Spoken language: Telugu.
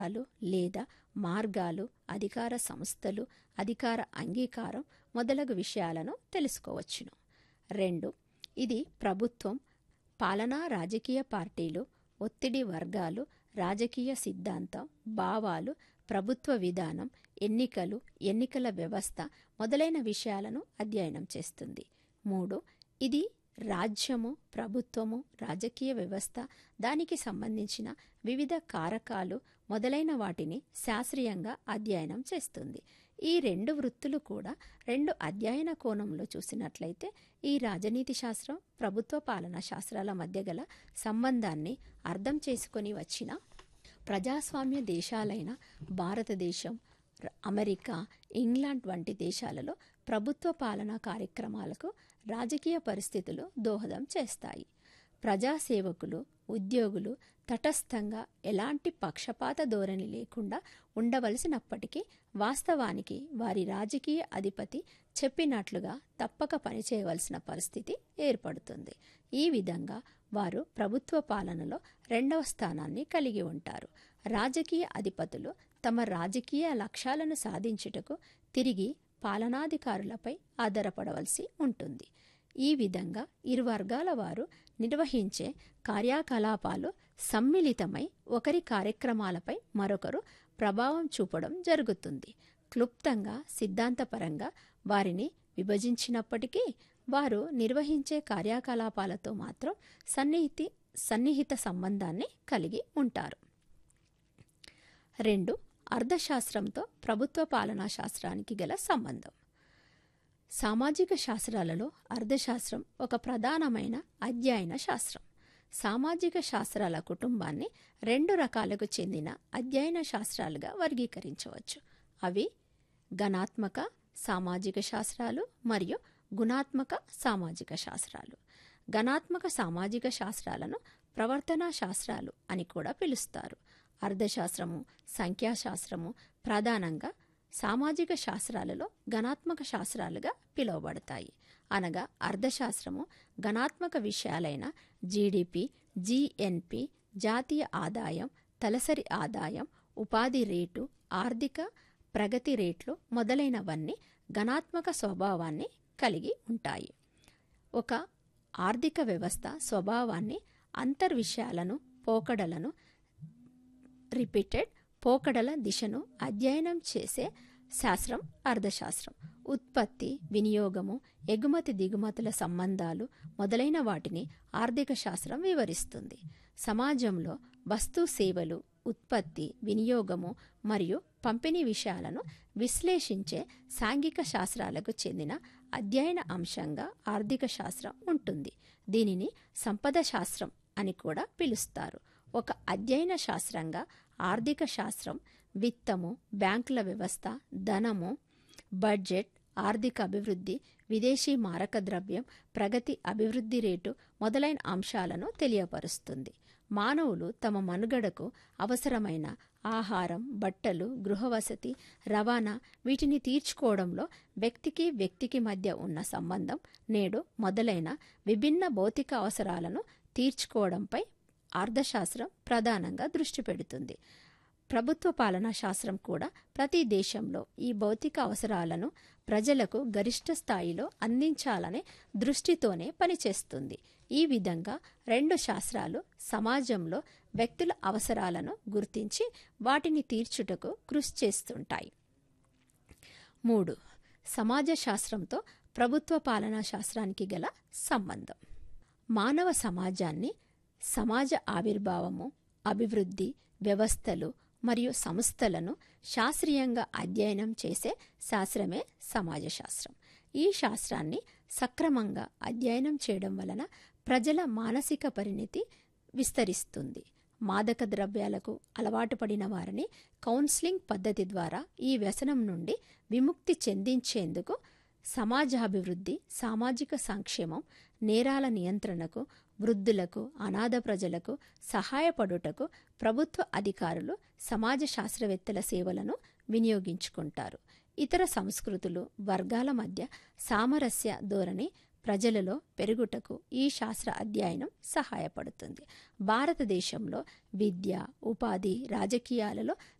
లు లేదా మార్గాలు అధికార సంస్థలు అధికార అంగీకారం మొదలగు విషయాలను తెలుసుకోవచ్చును రెండు ఇది ప్రభుత్వం పాలనా రాజకీయ పార్టీలు ఒత్తిడి వర్గాలు రాజకీయ సిద్ధాంతం భావాలు ప్రభుత్వ విధానం ఎన్నికలు ఎన్నికల వ్యవస్థ మొదలైన విషయాలను అధ్యయనం చేస్తుంది మూడు ఇది రాజ్యము ప్రభుత్వము రాజకీయ వ్యవస్థ దానికి సంబంధించిన వివిధ కారకాలు మొదలైన వాటిని శాస్త్రీయంగా అధ్యయనం చేస్తుంది ఈ రెండు వృత్తులు కూడా రెండు అధ్యయన కోణంలో చూసినట్లయితే ఈ రాజనీతి శాస్త్రం ప్రభుత్వ పాలనా శాస్త్రాల మధ్య గల సంబంధాన్ని అర్థం చేసుకొని వచ్చిన ప్రజాస్వామ్య దేశాలైన భారతదేశం అమెరికా ఇంగ్లాండ్ వంటి దేశాలలో ప్రభుత్వ పాలనా కార్యక్రమాలకు రాజకీయ పరిస్థితులు దోహదం చేస్తాయి ప్రజాసేవకులు ఉద్యోగులు తటస్థంగా ఎలాంటి పక్షపాత ధోరణి లేకుండా ఉండవలసినప్పటికీ వాస్తవానికి వారి రాజకీయ అధిపతి చెప్పినట్లుగా తప్పక పనిచేయవలసిన పరిస్థితి ఏర్పడుతుంది ఈ విధంగా వారు ప్రభుత్వ పాలనలో రెండవ స్థానాన్ని కలిగి ఉంటారు రాజకీయ అధిపతులు తమ రాజకీయ లక్ష్యాలను సాధించుటకు తిరిగి పాలనాధికారులపై ఆధారపడవలసి ఉంటుంది ఈ విధంగా ఇరు వర్గాల వారు నిర్వహించే కార్యకలాపాలు సమ్మిళితమై ఒకరి కార్యక్రమాలపై మరొకరు ప్రభావం చూపడం జరుగుతుంది క్లుప్తంగా సిద్ధాంతపరంగా వారిని విభజించినప్పటికీ వారు నిర్వహించే కార్యకలాపాలతో మాత్రం సన్నిహితి సన్నిహిత సంబంధాన్ని కలిగి ఉంటారు రెండు అర్థశాస్త్రంతో ప్రభుత్వ పాలనా శాస్త్రానికి గల సంబంధం సామాజిక శాస్త్రాలలో అర్థశాస్త్రం ఒక ప్రధానమైన అధ్యయన శాస్త్రం సామాజిక శాస్త్రాల కుటుంబాన్ని రెండు రకాలకు చెందిన అధ్యయన శాస్త్రాలుగా వర్గీకరించవచ్చు అవి గణాత్మక సామాజిక శాస్త్రాలు మరియు గుణాత్మక సామాజిక శాస్త్రాలు గణాత్మక సామాజిక శాస్త్రాలను ప్రవర్తనా శాస్త్రాలు అని కూడా పిలుస్తారు అర్థశాస్త్రము సంఖ్యాశాస్త్రము ప్రధానంగా సామాజిక శాస్త్రాలలో గణాత్మక శాస్త్రాలుగా పిలువబడతాయి అనగా అర్థశాస్త్రము గణాత్మక విషయాలైన జీడిపి జిఎన్పి జాతీయ ఆదాయం తలసరి ఆదాయం ఉపాధి రేటు ఆర్థిక ప్రగతి రేట్లు మొదలైనవన్నీ గణాత్మక స్వభావాన్ని కలిగి ఉంటాయి ఒక ఆర్థిక వ్యవస్థ స్వభావాన్ని అంతర్విషయాలను పోకడలను రిపీటెడ్ పోకడల దిశను అధ్యయనం చేసే శాస్త్రం అర్థశాస్త్రం ఉత్పత్తి వినియోగము ఎగుమతి దిగుమతుల సంబంధాలు మొదలైన వాటిని ఆర్థిక శాస్త్రం వివరిస్తుంది సమాజంలో వస్తు సేవలు ఉత్పత్తి వినియోగము మరియు పంపిణీ విషయాలను విశ్లేషించే సాంఘిక శాస్త్రాలకు చెందిన అధ్యయన అంశంగా ఆర్థిక శాస్త్రం ఉంటుంది దీనిని సంపద శాస్త్రం అని కూడా పిలుస్తారు ఒక అధ్యయన శాస్త్రంగా ఆర్థిక శాస్త్రం విత్తము బ్యాంకుల వ్యవస్థ ధనము బడ్జెట్ ఆర్థిక అభివృద్ధి విదేశీ మారక ద్రవ్యం ప్రగతి అభివృద్ధి రేటు మొదలైన అంశాలను తెలియపరుస్తుంది మానవులు తమ మనుగడకు అవసరమైన ఆహారం బట్టలు గృహవసతి రవాణా వీటిని తీర్చుకోవడంలో వ్యక్తికి వ్యక్తికి మధ్య ఉన్న సంబంధం నేడు మొదలైన విభిన్న భౌతిక అవసరాలను తీర్చుకోవడంపై అర్థశాస్త్రం ప్రధానంగా దృష్టి పెడుతుంది ప్రభుత్వ పాలనా శాస్త్రం కూడా ప్రతి దేశంలో ఈ భౌతిక అవసరాలను ప్రజలకు గరిష్ట స్థాయిలో అందించాలనే దృష్టితోనే పనిచేస్తుంది ఈ విధంగా రెండు శాస్త్రాలు సమాజంలో వ్యక్తుల అవసరాలను గుర్తించి వాటిని తీర్చుటకు కృషి చేస్తుంటాయి మూడు సమాజ శాస్త్రంతో ప్రభుత్వ పాలనా శాస్త్రానికి గల సంబంధం మానవ సమాజాన్ని సమాజ ఆవిర్భావము అభివృద్ధి వ్యవస్థలు మరియు సంస్థలను శాస్త్రీయంగా అధ్యయనం చేసే శాస్త్రమే సమాజ శాస్త్రం ఈ శాస్త్రాన్ని సక్రమంగా అధ్యయనం చేయడం వలన ప్రజల మానసిక పరిణితి విస్తరిస్తుంది మాదక ద్రవ్యాలకు అలవాటు పడిన వారిని కౌన్సిలింగ్ పద్ధతి ద్వారా ఈ వ్యసనం నుండి విముక్తి చెందించేందుకు సమాజాభివృద్ధి సామాజిక సంక్షేమం నేరాల నియంత్రణకు వృద్ధులకు అనాథ ప్రజలకు సహాయపడుటకు ప్రభుత్వ అధికారులు సమాజ శాస్త్రవేత్తల సేవలను వినియోగించుకుంటారు ఇతర సంస్కృతులు వర్గాల మధ్య సామరస్య ధోరణి ప్రజలలో పెరుగుటకు ఈ శాస్త్ర అధ్యయనం సహాయపడుతుంది భారతదేశంలో విద్య ఉపాధి రాజకీయాలలో